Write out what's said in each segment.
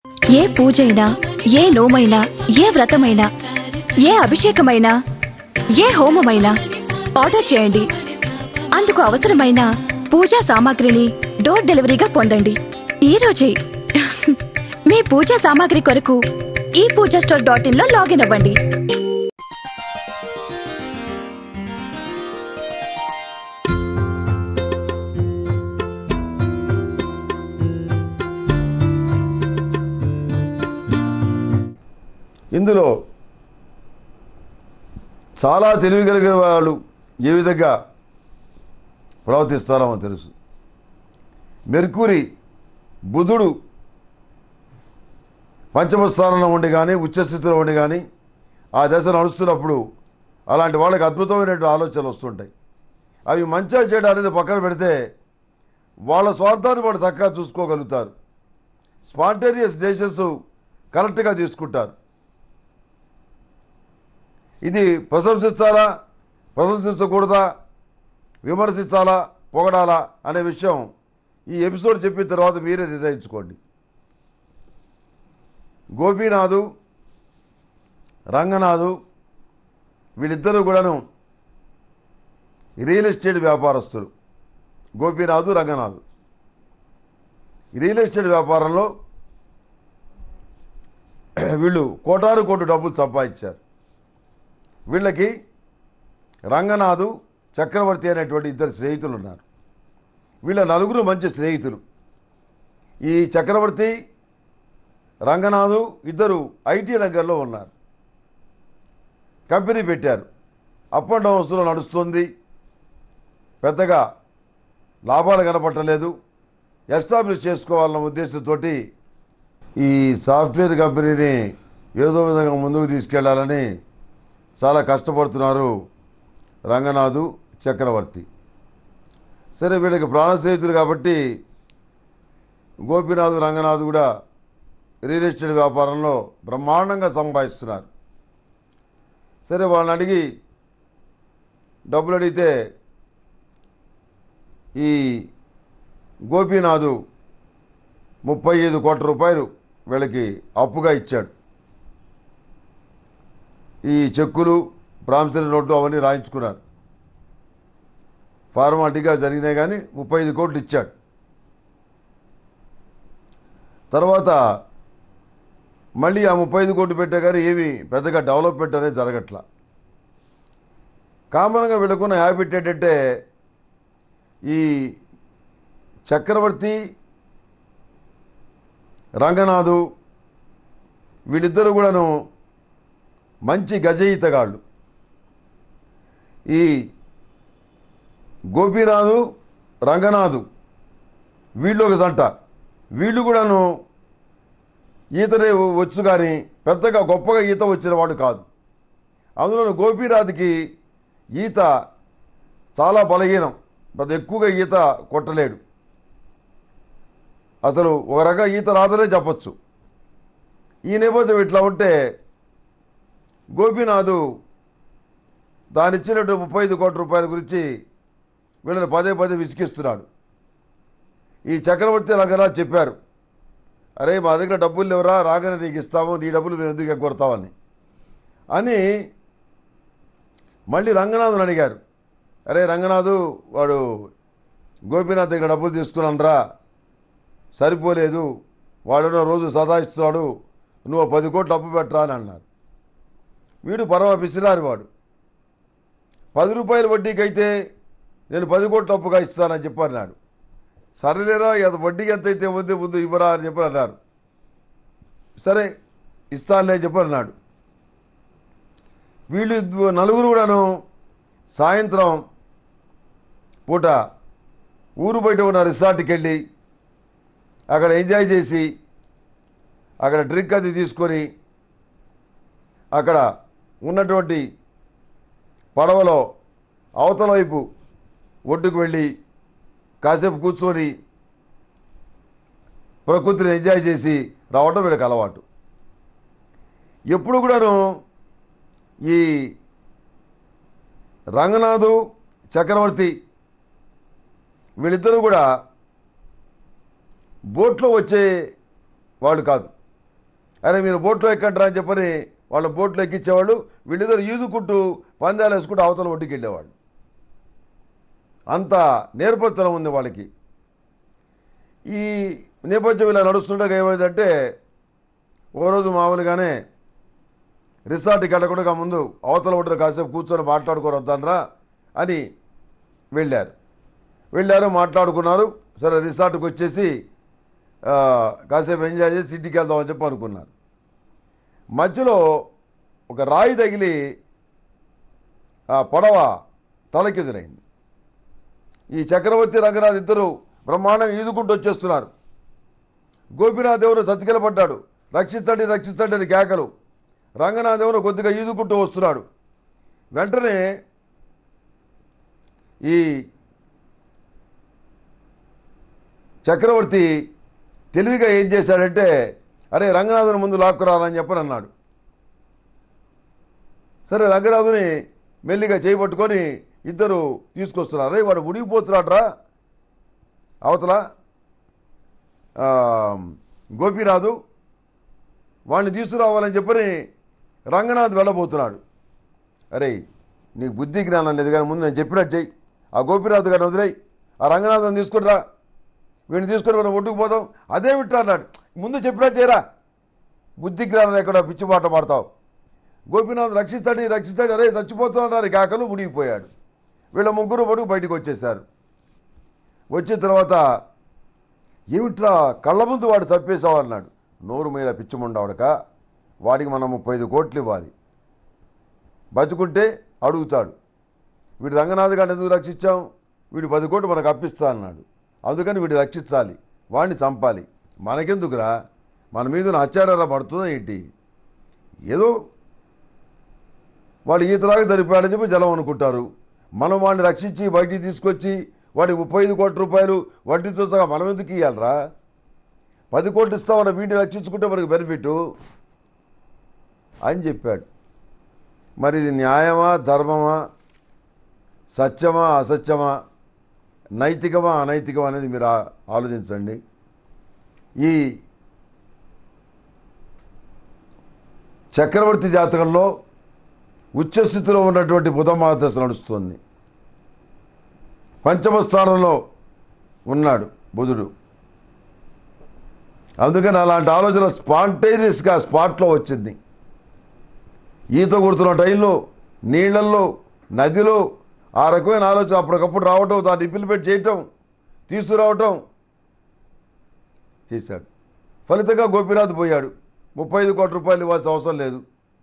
ఏ పూజైనా ఏ నోమైనా ఏ వ్రతమైనా ఏ అభిషేకమైనా ఏ హోమమైనా ఆర్డర్ చేయండి అందుకు అవసరమైన పూజా సామాగ్రిని డోర్ డెలివరీగా పొందండి ఈ రోజే మీ పూజా సామాగ్రి కొరకు ఈ పూజా స్టోర్ డాట్ ఇన్ లో లాగిన్ అవ్వండి ఇందులో చాలా తెలివి కలిగిన వాళ్ళు ఏ విధంగా ప్రవర్తిస్తారో మనకు తెలుసు మెర్కురి బుధుడు పంచమ స్థానంలో ఉండి కానీ ఉచ్చస్థితిలో ఉండి కానీ ఆ దశ నడుస్తున్నప్పుడు అలాంటి వాళ్ళకి అద్భుతమైనటువంటి ఆలోచనలు వస్తుంటాయి అవి మంచిగా చేయడం అనేది పక్కన పెడితే వాళ్ళ స్వార్థాన్ని వాళ్ళు చక్కగా చూసుకోగలుగుతారు స్పాంటేనియస్ డెసిషన్స్ కరెక్ట్గా తీసుకుంటారు ఇది ప్రశంసించాలా ప్రశంసించకూడదా విమర్శించాలా పొగడాలా అనే విషయం ఈ ఎపిసోడ్ చెప్పిన తర్వాత మీరే నిర్ణయించుకోండి గోపీనాథు రంగనాథు వీళ్ళిద్దరూ కూడాను రియల్ ఎస్టేట్ వ్యాపారస్తులు గోపీనాథు రంగనాథు రియల్ ఎస్టేట్ వ్యాపారంలో వీళ్ళు కోటాను కోటి డబ్బులు సంపాదించారు వీళ్ళకి రంగనాథు చక్రవర్తి అనేటువంటి ఇద్దరు స్నేహితులు ఉన్నారు వీళ్ళ నలుగురు మంచి స్నేహితులు ఈ చక్రవర్తి రంగనాథు ఇద్దరు ఐటీ రంగంలో ఉన్నారు కంపెనీ పెట్టారు అప్ అండ్ డౌన్స్లో నడుస్తుంది పెద్దగా లాభాలు కనపట్టలేదు ఎస్టాబ్లిష్ చేసుకోవాలన్న ఉద్దేశంతో ఈ సాఫ్ట్వేర్ కంపెనీని ఏదో విధంగా ముందుకు తీసుకెళ్లాలని చాలా కష్టపడుతున్నారు రంగనాథు చక్రవర్తి సరే వీళ్ళకి ప్రాణ స్నేహితులు కాబట్టి గోపీనాథ్ రంగనాథ్ కూడా రియల్ ఎస్టేట్ వ్యాపారంలో బ్రహ్మాండంగా సంపాదిస్తున్నారు సరే వాళ్ళని అడిగి డబ్బులు అడిగితే ఈ గోపీనాథు ముప్పై ఐదు కోట్ల రూపాయలు వీళ్ళకి అప్పుగా ఇచ్చాడు ఈ చెక్కులు ప్రామిసరీ నోట్లు అవన్నీ రాయించుకున్నారు ఫార్మాలిటీగా జరిగినాయి కానీ ముప్పై ఐదు కోట్లు ఇచ్చాడు తర్వాత మళ్ళీ ఆ ముప్పై ఐదు కోట్లు పెట్టే కానీ ఏమి పెద్దగా డెవలప్మెంట్ అనేది జరగట్లా కామన్గా వీళ్ళకున్న హ్యాబిట్ ఏంటంటే ఈ చక్రవర్తి రంగనాథు వీళ్ళిద్దరూ కూడాను మంచి గజ ఈతగాళ్ళు ఈ గోపీనాథు రంగనాథు వీళ్ళు ఒక జంట వీళ్ళు కూడాను ఈతనే వచ్చు కానీ పెద్దగా గొప్పగా ఈత వచ్చిన వాడు కాదు అందులో గోపీనాథ్కి ఈత చాలా బలహీనం పెద్ద ఎక్కువగా ఈత కొట్టలేడు అసలు ఒక రకంగా ఈత రాదనే చెప్పచ్చు ఈ నేపథ్యం ఇట్లా ఉంటే గోపీనాథు దానిచ్చినట్టు ముప్పై ఐదు కోట్ల రూపాయల గురించి వీళ్ళని పదే పదే విసిగిస్తున్నాడు ఈ చక్రవర్తి రంగనాథ్ చెప్పారు అరే మా దగ్గర డబ్బులు లేవరా రాగానే నీకు ఇస్తాము నీ డబ్బులు మేము ఎందుకు ఎగ్గొడతామని అని మళ్ళీ రంగనాథుని అడిగారు అరే రంగనాథు వాడు గోపీనాథ్ దగ్గర డబ్బులు తీసుకున్నానరా సరిపోలేదు వాడు రోజు సదాయిస్తున్నాడు నువ్వు ఓ పది కోట్లు అప్పు పెట్టరా అని అన్నారు వీడు పరమ పిసినారు వాడు పది రూపాయల వడ్డీకి అయితే నేను పది కోట్ల అప్పుగా ఇస్తానని చెప్పి అన్నాడు సరేలేరా ఎంత వడ్డీకి ఎంత అయితే ముందే ముందు ఇవ్వరా అని చెప్పి అన్నారు సరే ఇస్తానులే అని చెప్పి అన్నాడు వీళ్ళు ఇద్దు- నలుగురు కూడాను సాయంత్రం పూట ఊరు బయట ఉన్న రిసార్ట్కి వెళ్ళి అక్కడ ఎంజాయ్ చేసి అక్కడ డ్రింక్ అది తీసుకొని అక్కడ ఉన్నటువంటి పడవలో అవతల వైపు ఒడ్డుకు వెళ్ళి కాసేపు కూర్చొని ప్రకృతిని ఎంజాయ్ చేసి రావడం వీళ్ళకి అలవాటు ఎప్పుడు కూడాను ఈ రంగనాథు చక్రవర్తి వీళ్ళిద్దరూ కూడా బోట్లో వచ్చే వాళ్ళు కాదు అరే మీరు బోట్లో ఎక్కంటారా అని చెప్పని వాళ్ళ బోట్లో ఎక్కించేవాళ్ళు వీళ్ళిద్దరు ఈదుకుంటూ పందాలు వేసుకుంటూ అవతల ఒడ్డుకి వెళ్ళేవాళ్ళు అంత నేర్పరితనం ఉంది వాళ్ళకి ఈ నేపథ్యం ఇలా నడుస్తుండగా ఏమైందంటే ఓ రోజు మామూలుగానే రిసార్ట్కి వెళ్ళకుండా ముందు అవతల ఒడ్డున కాసేపు కూర్చొని మాట్లాడుకోవడం వద్దానరా అని వెళ్ళారు వెళ్ళారు మాట్లాడుకున్నారు సరే రిసార్ట్కి వచ్చేసి ఆ, కాసేపు ఎంజాయ్ చేసి ఇంటికి వెళ్దామని చెప్పి అనుకున్నారు మధ్యలో ఒక రాయి తగిలి ఆ పడవ తలకెదురైంది ఈ చక్రవర్తి రంగనాథ్ ఇద్దరు బ్రహ్మాండంగా ఈదుకుంటూ వచ్చేస్తున్నారు గోపీనాథ్ దేవుడు సతికిల పడ్డాడు రక్షించండి రక్షించండి అని కేకలు రంగనాథ్ దేవుడు కొద్దిగా ఈదుకుంటూ వస్తున్నాడు వెంటనే ఈ చక్రవర్తి తెలివిగా ఏం చేశాడంటే అరే రంగనాథుని ముందు లాక్కురాలని చెప్పని అన్నాడు సరే రంగనాథుని మెల్లిగా చేయబట్టుకొని ఇద్దరు తీసుకొస్తున్నారు అరే వాడు మునిగిపోతున్నాడ్రా అవతల ఆ, గోపీనాథు వాడిని తీసుకురావాలని చెప్పని రంగనాథ్ వెళ్ళబోతున్నాడు అరే నీకు బుద్ధి జ్ఞానం లేదు కానీ ముందు నేను చెప్పినట్టు చెయ్యి ఆ గోపీనాథ్ గారిని వదిలేయి ఆ రంగనాథం తీసుకునిరా వీడిని తీసుకొని మనం ఒడ్డుకు పోదాం అదే విట్రా అన్నాడు ముందు చెప్పినట్టు చేయరా బుద్ధి జ్ఞానం ఎక్కడ పిచ్చి మాట మాడతావు గోపీనాథ్ రక్షిస్తాడు రక్షిస్తాడు అరే చచ్చిపోతున్నారు కాకలు మునిగిపోయాడు వీళ్ళ ముగ్గురు వరకు బయటకు వచ్చేసారు వచ్చిన తర్వాత ఏమిట్రా కళ్ళ ముందు వాడు చంపేశావు అన్నాడు నోరు మీద పిచ్చిముండవడక వాడికి మనం ముప్పై ఐదు కోట్లు ఇవ్వాలి బతుకుంటే అడుగుతాడు వీడు రంగనాథ్ గారిని ఎందుకు రక్షించాం వీడు పది కోట్లు మనకు అప్పిస్తా అన్నాడు అందుకని వీడు రక్షించాలి వాడిని చంపాలి మనకెందుకురా మన మీద అత్యాచార పడుతుందా ఏంటి ఏదో వాడు ఈతలాగా సరిపోయాడని చెప్పి జలం అనుకుంటారు మనం వాడిని రక్షించి బయటికి తీసుకొచ్చి వాడి ముప్పై ఐదు కోట్ల రూపాయలు వడ్డీతో సహా మనం ఎందుకు ఇవ్వాలరా పది కోట్లు ఇస్తామన్న వీడిని రక్షించుకుంటే మనకు బెనిఫిట్ అని చెప్పాడు మరి ఇది న్యాయమా ధర్మమా సత్యమా అసత్యమా నైతికమా అనైతికమా అనేది మీరు ఆ- ఆలోచించండి ఈ చక్రవర్తి జాతకంలో ఉచ్చస్థితిలో ఉన్నటువంటి బుధమాత నడుస్తుంది పంచమ స్థానంలో ఉన్నాడు బుధుడు అందుకని అలాంటి ఆలోచన స్పాంటేనియస్గా స్పాట్లో వచ్చింది ఈత కొడుతున్న టైంలో నీళ్ళల్లో నదిలో ఆ రకమైన ఆలోచన అప్పటికప్పుడు రావటం దాన్ని ఇంప్లిమెంట్ చేయటం తీసుకురావటం చేశాడు ఫలితంగా గోపీనాథ్ పోయాడు ముప్పై ఐదు కోట్ల రూపాయలు ఇవ్వాల్సిన అవసరం లేదు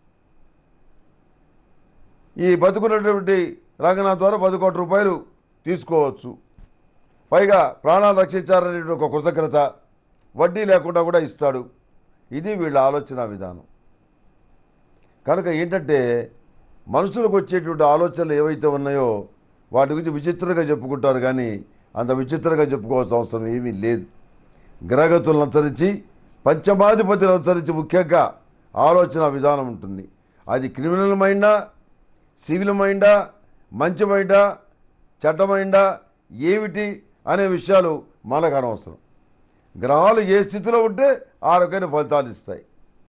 ఈ బతుకున్నటువంటి రంగనాథ్ ద్వారా పది కోట్ల రూపాయలు తీసుకోవచ్చు పైగా ప్రాణాలు రక్షించారనే ఒక కృతజ్ఞత వడ్డీ లేకుండా కూడా ఇస్తాడు ఇది వీళ్ళ ఆలోచన విధానం కనుక ఏంటంటే మనుషులకు వచ్చేటువంటి ఆలోచనలు ఏవైతే ఉన్నాయో వాటి గురించి విచిత్రంగా చెప్పుకుంటారు కానీ అంత విచిత్రంగా చెప్పుకోవాల్సిన అవసరం ఏమీ లేదు గ్రహగతులను అనుసరించి పంచమాధిపతిని అనుసరించి ముఖ్యంగా ఆలోచన విధానం ఉంటుంది అది క్రిమినల్ మైండా సివిల్ మైండా మంచి మైండా చెడ్డ మైండా ఏమిటి అనే విషయాలు మనకు అనవసరం గ్రహాలు ఏ స్థితిలో ఉంటే ఆ రకమైన ఫలితాలు ఇస్తాయి